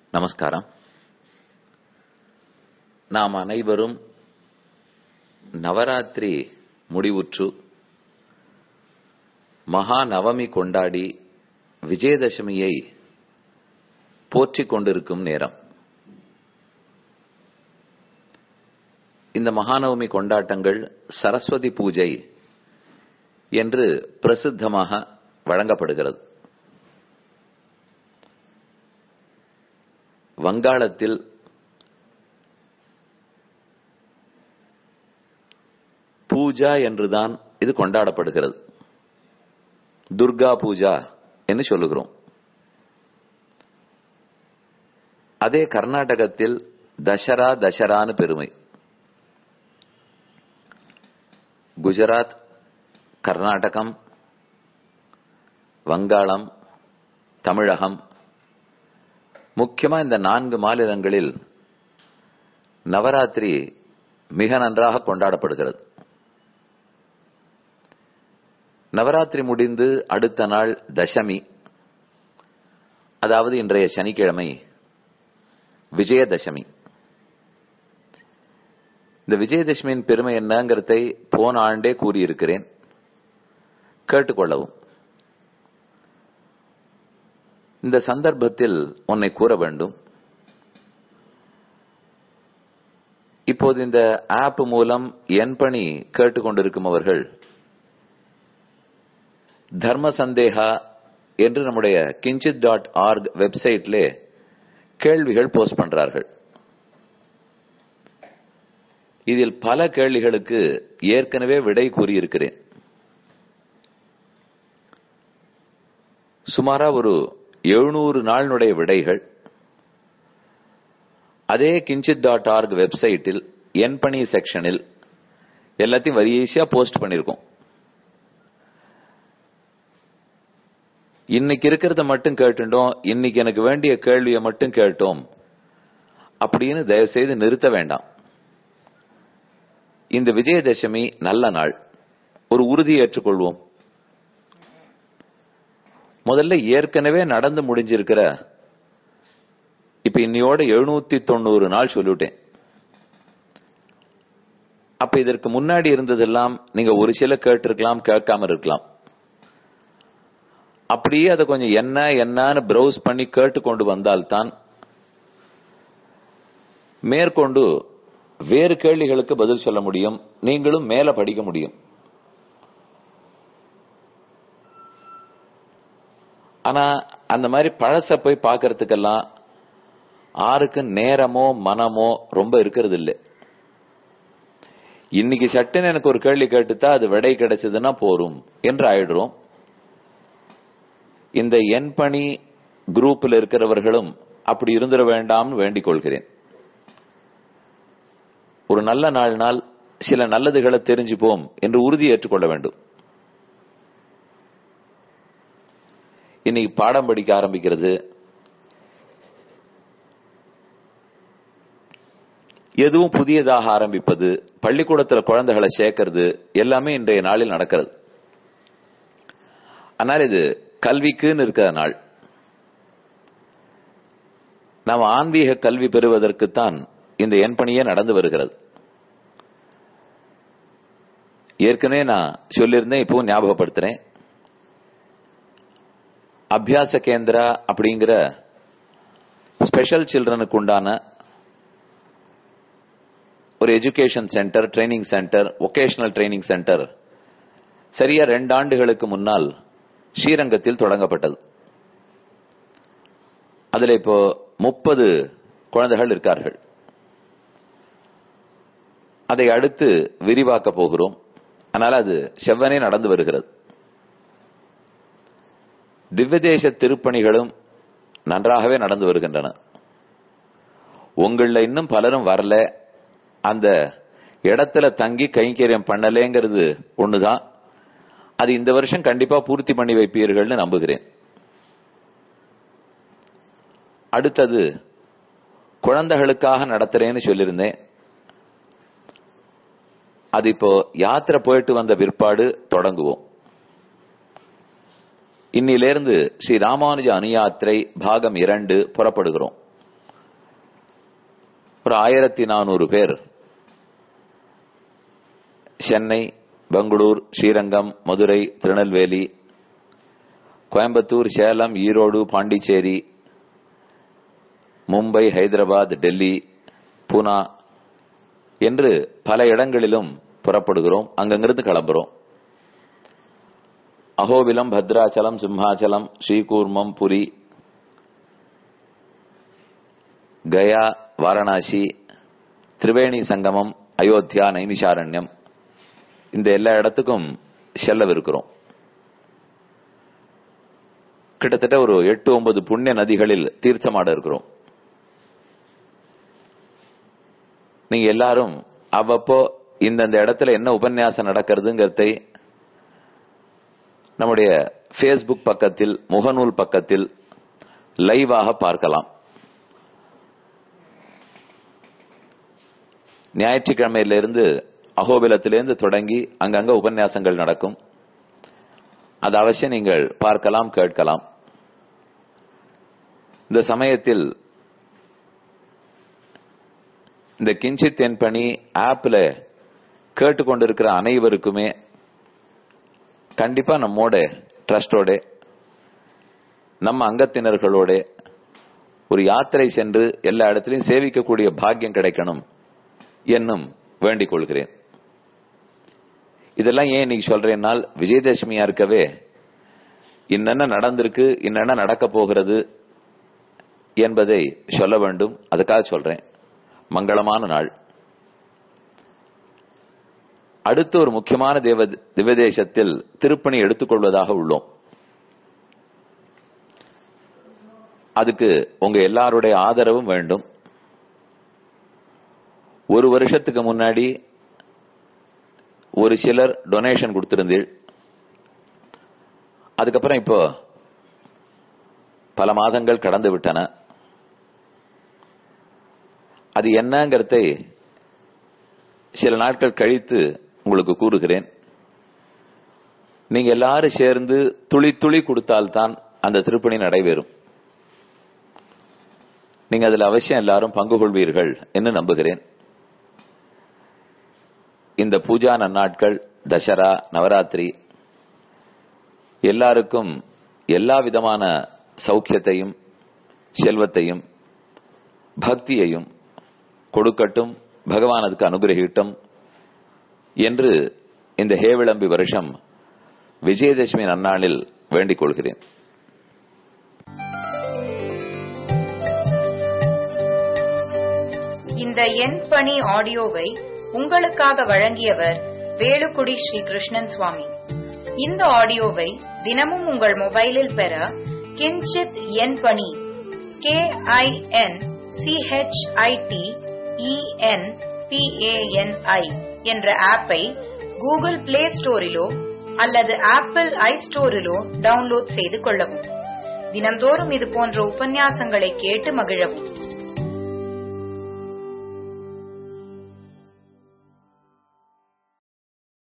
நமஸ்காரம் நாம் அனைவரும் நவராத்திரி முடிவுற்று மகா நவமி கொண்டாடி விஜயதசமியை போற்றிக் கொண்டிருக்கும் நேரம் இந்த மகாநவமி கொண்டாட்டங்கள் சரஸ்வதி பூஜை என்று பிரசித்தமாக வழங்கப்படுகிறது வங்காளத்தில் பூஜா என்றுதான் இது கொண்டாடப்படுகிறது துர்கா பூஜா என்று சொல்லுகிறோம் அதே கர்நாடகத்தில் தசரா தசரான்னு பெருமை குஜராத் கர்நாடகம் வங்காளம் தமிழகம் முக்கியமா இந்த நான்கு மாநிலங்களில் நவராத்திரி மிக நன்றாக கொண்டாடப்படுகிறது நவராத்திரி முடிந்து அடுத்த நாள் தசமி அதாவது இன்றைய சனிக்கிழமை விஜயதசமி இந்த விஜயதசமியின் பெருமை என்னங்கிறதை போன ஆண்டே கூறியிருக்கிறேன் கேட்டுக்கொள்ளவும் இந்த சந்தர்ப்பத்தில் உன்னை கூற வேண்டும் இப்போது இந்த ஆப் மூலம் என் பணி கேட்டுக்கொண்டிருக்கும் அவர்கள் தர்ம சந்தேகா என்று நம்முடைய கிஞ்சித் டாட் ஆர்க் வெப்சைட்ல கேள்விகள் போஸ்ட் பண்றார்கள் இதில் பல கேள்விகளுக்கு ஏற்கனவே விடை கூறியிருக்கிறேன் சுமாரா ஒரு எழுநூறு நாளினுடைய விடைகள் அதே கிஞ்சித் டாட் ஆர்க் வெப்சைட்டில் என் பணி செக்ஷனில் எல்லாத்தையும் வரிசையா போஸ்ட் பண்ணிருக்கோம் இன்னைக்கு இருக்கிறத மட்டும் கேட்டுட்டோம் இன்னைக்கு எனக்கு வேண்டிய கேள்வியை மட்டும் கேட்டோம் அப்படின்னு தயவு செய்து நிறுத்த வேண்டாம் இந்த விஜயதசமி நல்ல நாள் ஒரு உறுதி ஏற்றுக்கொள்வோம் முதல்ல ஏற்கனவே நடந்து முடிஞ்சிருக்கிற இப்ப இன்னையோட எழுநூத்தி தொண்ணூறு நாள் சொல்லிவிட்டேன் அப்ப இதற்கு முன்னாடி இருந்ததெல்லாம் நீங்க ஒரு சில கேட்டிருக்கலாம் கேட்காம இருக்கலாம் அப்படியே அதை கொஞ்சம் என்ன என்னன்னு ப்ரௌஸ் பண்ணி கேட்டு கொண்டு வந்தால்தான் மேற்கொண்டு வேறு கேள்விகளுக்கு பதில் சொல்ல முடியும் நீங்களும் மேல படிக்க முடியும் ஆனா அந்த மாதிரி பழச போய் பாக்கிறதுக்கெல்லாம் ஆருக்கு நேரமோ மனமோ ரொம்ப இருக்கிறது இல்லை இன்னைக்கு சட்டுன்னு எனக்கு ஒரு கேள்வி கேட்டுத்தா அது விடை கிடைச்சதுன்னா போரும் என்று ஆயிடுறோம் இந்த என் பணி குரூப்பில் இருக்கிறவர்களும் அப்படி இருந்துட வேண்டாம்னு வேண்டிக் கொள்கிறேன் ஒரு நல்ல நாள் நாள் சில நல்லதுகளை தெரிஞ்சுப்போம் என்று உறுதி ஏற்றுக்கொள்ள வேண்டும் இன்னைக்கு பாடம் படிக்க ஆரம்பிக்கிறது எதுவும் புதியதாக ஆரம்பிப்பது பள்ளிக்கூடத்துல குழந்தைகளை சேர்க்கறது எல்லாமே இன்றைய நாளில் நடக்கிறது ஆனால் இது கல்விக்குன்னு இருக்கிற நாள் நாம் ஆன்மீக கல்வி பெறுவதற்குத்தான் இந்த என் பணியே நடந்து வருகிறது ஏற்கனவே நான் சொல்லியிருந்தேன் இப்பவும் ஞாபகப்படுத்துறேன் அபியாச கேந்திரா அப்படிங்கிற ஸ்பெஷல் சில்ட்ரனுக்கு உண்டான ஒரு education centre training centre vocational training centre சரியா ரெண்டு ஆண்டுகளுக்கு முன்னால் ஸ்ரீரங்கத்தில் தொடங்கப்பட்டது அதுல இப்போ முப்பது குழந்தைகள் இருக்கார்கள் அதை அடுத்து விரிவாக்க போகிறோம் அதனால அது செவ்வனே நடந்து வருகிறது திவ்யதேச திருப்பணிகளும் நன்றாகவே நடந்து வருகின்றன உங்கள இன்னும் பலரும் வரல அந்த இடத்துல தங்கி கைங்கரியம் பண்ணலேங்கிறது ஒண்ணுதான் அது இந்த வருஷம் கண்டிப்பா பூர்த்தி பண்ணி வைப்பீர்கள்னு நம்புகிறேன் அடுத்தது குழந்தைகளுக்காக நடத்துறேன்னு சொல்லியிருந்தேன் அது இப்போ யாத்திரை போயிட்டு வந்த பிற்பாடு தொடங்குவோம் இன்னிலிருந்து ஸ்ரீ ராமானுஜ அணுயாத்திரை பாகம் இரண்டு புறப்படுகிறோம் ஒரு ஆயிரத்தி நானூறு பேர் சென்னை பெங்களூர் ஸ்ரீரங்கம் மதுரை திருநெல்வேலி கோயம்புத்தூர் சேலம் ஈரோடு பாண்டிச்சேரி மும்பை ஹைதராபாத் டெல்லி பூனா என்று பல இடங்களிலும் புறப்படுகிறோம் அங்கங்கிருந்து கிளம்புறோம் அகோபிலம் பத்ராச்சலம் சிம்ஹாச்சலம் ஸ்ரீகூர்மம் புரி கயா வாரணாசி திரிவேணி சங்கமம் அயோத்தியா நைமிஷாரண்யம் இந்த எல்லா இடத்துக்கும் செல்லவிருக்கிறோம் கிட்டத்தட்ட ஒரு எட்டு ஒன்பது புண்ணிய நதிகளில் தீர்த்தமாட இருக்கிறோம் நீங்க எல்லாரும் அவ்வப்போ இந்தந்த இடத்துல என்ன உபன்யாசம் நடக்கிறதுங்கிறதை நம்முடைய ஃபேஸ்புக் பக்கத்தில் முகநூல் பக்கத்தில் லைவாக பார்க்கலாம் ஞாயிற்றுக்கிழமையிலிருந்து அகோபிலத்திலிருந்து தொடங்கி அங்கங்க உபன்யாசங்கள் நடக்கும் அது அவசியம் நீங்கள் பார்க்கலாம் கேட்கலாம் இந்த சமயத்தில் இந்த கிஞ்சித் என் பணி ஆப்ல கேட்டுக்கொண்டிருக்கிற அனைவருக்குமே கண்டிப்பா நம்மோட ட்ரஸ்டோட நம்ம அங்கத்தினர்களோட ஒரு யாத்திரை சென்று எல்லா இடத்திலையும் சேவிக்கக்கூடிய பாக்கியம் கிடைக்கணும் என்னும் வேண்டிக் கொள்கிறேன் இதெல்லாம் ஏன் இன்னைக்கு சொல்றேன்னால் விஜயதசமியா இருக்கவே இன்னென்ன நடந்திருக்கு இன்னென்ன நடக்க போகிறது என்பதை சொல்ல வேண்டும் அதுக்காக சொல்றேன் மங்களமான நாள் அடுத்த ஒரு முக்கியமான தேவ திவதேசத்தில் திருப்பணி எடுத்துக்கொள்வதாக உள்ளோம் அதுக்கு உங்க எல்லாருடைய ஆதரவும் வேண்டும் ஒரு வருஷத்துக்கு முன்னாடி ஒரு சிலர் டொனேஷன் கொடுத்திருந்தீள் அதுக்கப்புறம் இப்போ பல மாதங்கள் கடந்து விட்டன அது என்னங்கிறதை சில நாட்கள் கழித்து உங்களுக்கு கூறுகிறேன் நீங்க எல்லாரும் சேர்ந்து துளி துளி கொடுத்தால்தான் அந்த திருப்பணி நடைபெறும் நீங்க அதுல அவசியம் எல்லாரும் பங்கு கொள்வீர்கள் என்று நம்புகிறேன் இந்த பூஜா நன்னாட்கள் தசரா நவராத்திரி எல்லாருக்கும் எல்லா விதமான சௌக்கியத்தையும் செல்வத்தையும் பக்தியையும் கொடுக்கட்டும் பகவான் அதுக்கு அனுகிரகிட்டும் என்று இந்த ஹேவிளம்பி வருஷம் விஜயதசமி நன்னாளில் வேண்டிக் கொள்கிறேன் இந்த என் பணி ஆடியோவை உங்களுக்காக வழங்கியவர் வேலுக்குடி ஸ்ரீ கிருஷ்ணன் சுவாமி இந்த ஆடியோவை தினமும் உங்கள் மொபைலில் பெற கிஞ்சித் என் பணி கே ஐ என் சிஹெச்ஐடி இஎன் பிஏஎன்ஐ என்ற ஆப்பை கூகுள் பிளே ஸ்டோரிலோ அல்லது ஆப்பிள் ஐ ஸ்டோரிலோ டவுன்லோட் செய்து கொள்ளவும் தினந்தோறும் இது போன்ற உபன்யாசங்களை கேட்டு மகிழவும்